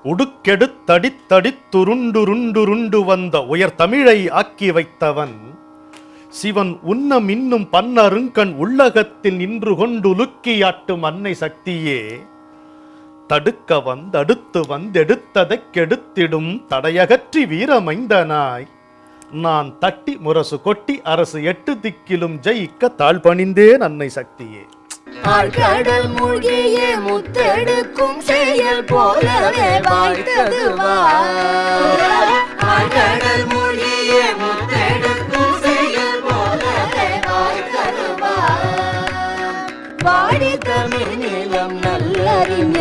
உடுக்கெடுத்தடித்தடித்துருண்டுருண்டுருண்டு வந்த உயர் தமிழை ஆக்கி வைத்தவன் சிவன் உன்னம் இன்னும் பன்னருங்கண் உள்ளகத்தில் நின்று கொண்டுலுக்கியாட்டும் அன்னை சக்தியே தடுக்க வந்தடுத்து வந்தெடுத்ததைக் கெடுத்திடும் தடையகற்றி வீரமைந்தனாய் நான் தட்டி முரசு கொட்டி அரசு எட்டு திக்கிலும் ஜெயிக்க தாழ் பணிந்தேன் அன்னை சக்தியே ஆழ்கடல் மூழ்கிய முத்தெடுக்கும் செயல் போலவே வாய்த்தது வா ஆழ்கடல் மூழ்கிய முத்தெடுக்கும் செயல் போலவே வாய்த்தது வா வாடி தமிழ் நிலம் நல்லறிஞ